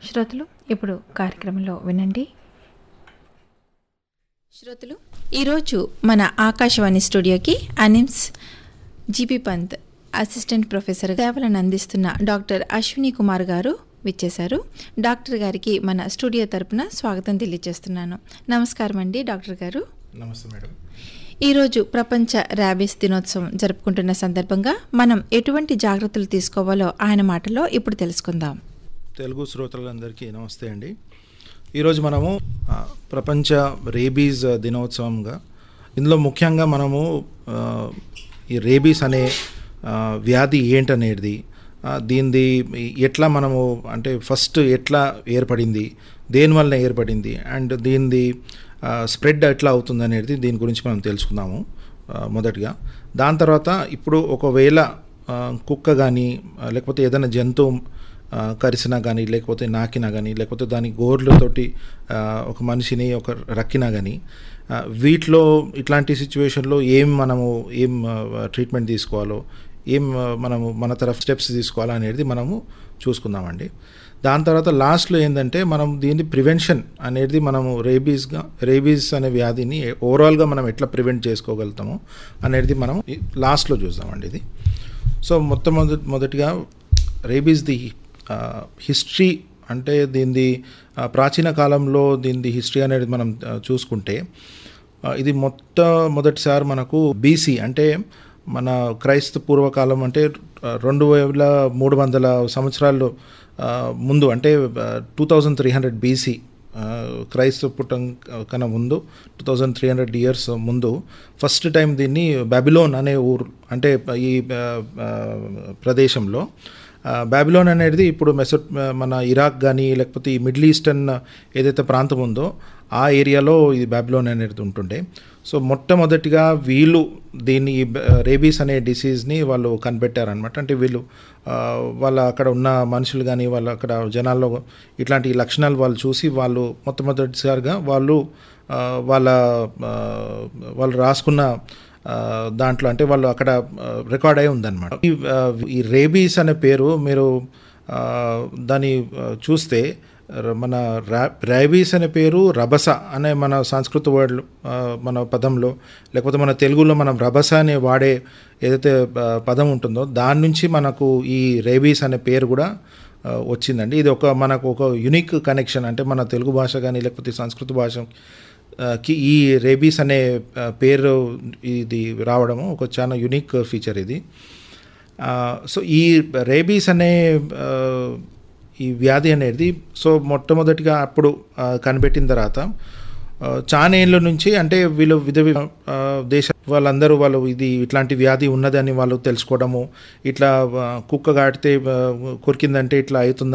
శ్రోతలు ఇప్పుడు కార్యక్రమంలో వినండి శ్రోతలు ఈరోజు మన ఆకాశవాణి స్టూడియోకి అనిమ్స్ జీపీ పంత్ అసిస్టెంట్ ప్రొఫెసర్ సేవలను అందిస్తున్న డాక్టర్ అశ్విని కుమార్ గారు విచ్చేశారు డాక్టర్ గారికి మన స్టూడియో తరపున స్వాగతం తెలియజేస్తున్నాను నమస్కారం అండి డాక్టర్ గారు నమస్తే మేడం ఈరోజు ప్రపంచ ర్యాబీస్ దినోత్సవం జరుపుకుంటున్న సందర్భంగా మనం ఎటువంటి జాగ్రత్తలు తీసుకోవాలో ఆయన మాటలో ఇప్పుడు తెలుసుకుందాం తెలుగు శ్రోతలందరికీ నమస్తే అండి ఈరోజు మనము ఆ, ప్రపంచ రేబీస్ దినోత్సవంగా ఇందులో ముఖ్యంగా మనము ఆ, ఈ రేబీస్ అనే ఆ, వ్యాధి ఏంటనేది ఆ, దీనిది ఎట్లా మనము అంటే ఫస్ట్ ఎట్లా ఏర్పడింది దేనివల్ల ఏర్పడింది అండ్ దీనిది స్ప్రెడ్ ఎట్లా అవుతుంది అనేది దీని గురించి మనం తెలుసుకుందాము ఆ, మొదటిగా దాని తర్వాత ఇప్పుడు ఒకవేళ ఆ, కుక్క కానీ లేకపోతే ఏదైనా జంతువు ఆ, కరిసినా కానీ లేకపోతే నాకినా కానీ లేకపోతే దాని గోర్లతోటి ఆ, ఒక మనిషిని ఒక రక్కినా కానీ ఆ, వీటిలో ఇట్లాంటి సిచ్యువేషన్లో ఏం మనము ఏం ఆ, ట్రీట్మెంట్ తీసుకోవాలో ఏం ఆ, మనము మన తరఫు స్టెప్స్ తీసుకోవాలో అనేది మనము చూసుకుందామండి దాని తర్వాత లాస్ట్లో ఏంటంటే మనం దీన్ని ప్రివెన్షన్ అనేది మనము రేబీస్గా రేబీస్ అనే వ్యాధిని ఓవరాల్గా మనం ఎట్లా ప్రివెంట్ చేసుకోగలుగుతాము అనేది మనం ఈ లాస్ట్లో చూద్దామండి ఇది సో మొత్తం మొదటి మొదటిగా రేబీస్ ది హిస్టరీ అంటే దీనిది ఆ, ప్రాచీన కాలంలో దీనిది హిస్టరీ అనేది మనం ఆ, చూసుకుంటే ఆ, ఇది మొట్టమొదటిసారి మనకు బీసీ అంటే మన క్రైస్త పూర్వకాలం అంటే ఆ, రెండు వేల మూడు వందల సంవత్సరాలు ఆ, ముందు అంటే two thousand three hundred BC క్రైస్త పుట్టం కన్నా ముందు two thousand three hundred years ముందు ఫస్ట్ టైం దీన్ని బాబిలోన్ అనే ఊరు అంటే ఈ ఆ, ఆ, ప్రదేశంలో ఆ, బాబిలోన్ అనేది ఇప్పుడు మెసో మన ఇరాక్ కానీ లేకపోతే ఈ మిడిల్ ఈస్టర్న్ ఏదైతే ప్రాంతం ఉందో ఆ ఏరియాలో ఇది బాబిలోన్ అనేది ఉంటుండే సో మొట్టమొదటిగా వీళ్ళు దీన్ని ఈ బ- రేబీస్ అనే డిసీజ్ని వాళ్ళు కనిపెట్టారనమాట అంటే వీళ్ళు ఆ, వాళ్ళ అక్కడ ఉన్న మనుషులు కానీ వాళ్ళ అక్కడ జనాల్లో ఇట్లాంటి లక్షణాలు వాళ్ళు చూసి వాళ్ళు మొట్టమొదటిసారిగా వాళ్ళు ఆ, వాళ్ళ ఆ, వాళ్ళు రాసుకున్న ఆ, దాంట్లో అంటే వాళ్ళు అక్కడ రికార్డ్ అయి ఉందన్నమాట ఈ ఆ, ఈ రేబీస్ అనే పేరు మీరు ఆ, దాన్ని ఆ, చూస్తే ర- మన రా రైబీస్ అనే పేరు రభస అనే మన సంస్కృత వర్డ్ మన పదంలో లేకపోతే మన తెలుగులో మనం రభస అనే వాడే ఏదైతే ఆ, పదం ఉంటుందో దాని నుంచి మనకు ఈ రేబీస్ అనే పేరు కూడా ఆ, వచ్చిందండి ఇది ఒక మనకు ఒక యునిక్ కనెక్షన్ అంటే మన తెలుగు భాష కానీ లేకపోతే సంస్కృత భాష ఆ, కి ఈ రేబీస్ అనే ఆ, పేరు ఇది రావడము ఒక చాలా యునిక్ ఫీచర్ ఇది ఆ, సో ఈ రేబీస్ అనే ఆ, ఈ వ్యాధి అనేది సో మొట్టమొదటిగా అప్పుడు ఆ, కనిపెట్టిన తర్వాత ఆ, చాలా ఏళ్ళ నుంచి అంటే వీళ్ళు విధ వి- ఆ, దేశ వాళ్ళందరూ వాళ్ళు ఇది ఇట్లాంటి వ్యాధి ఉన్నదని వాళ్ళు తెలుసుకోవడము ఇట్లా ఆ, కుక్క కాడితే ఆ, కొరికిందంటే ఇట్లా అవుతుంది